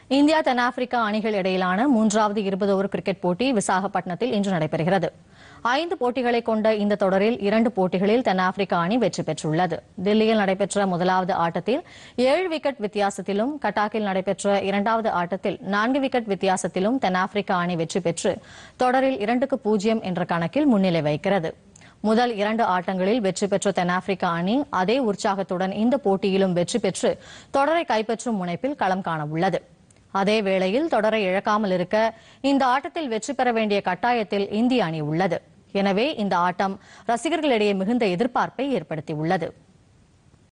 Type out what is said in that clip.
India தென்னாப்பிரிக்கா அணிகள் இடையிலான மூன்றாவது இருபது ஓவர் கிரிக்கெட் போட்டி விசாகப்பட்டினத்தில் இன்று நடைபெறுகிறது ஐந்து போட்டிகளை கொண்ட இந்த தொடரில் இரண்டு போட்டிகளில் தென்னாப்பிரிக்கா அணி வெற்றி பெற்றுள்ளது தில்லியில் நடைபெற்ற முதலாவது ஆட்டத்தில் ஏழு விக்கெட் வித்தியாசத்திலும் கட்டாக்கில் நடைபெற்ற இரண்டாவது ஆட்டத்தில் நான்கு விக்கெட் வித்தியாசத்திலும் தென்னாப்பிரிக்கா அணி வெற்றி பெற்று தொடரில் இரண்டுக்கு பூஜ்ஜியம் என்ற கணக்கில் முன்னிலை வைக்கிறது முதல் இரண்டு ஆட்டங்களில் வெற்றி பெற்ற தென்னாப்பிரிக்கா அணி அதே உற்சாகத்துடன் இந்த போட்டியிலும் வெற்றி பெற்று தொடரை கைப்பற்றும் முனைப்பில் களம் காண உள்ளது அதே வேளையில் தொடரை இழக்காமல் இருக்க இந்த ஆட்டத்தில் வெற்றி பெற வேண்டிய கட்டாயத்தில் இந்திய அணி உள்ளது எனவே இந்த ஆட்டம் ரசிகர்களிடையே மிகுந்த எதிர்பார்ப்பை ஏற்படுத்தியுள்ளது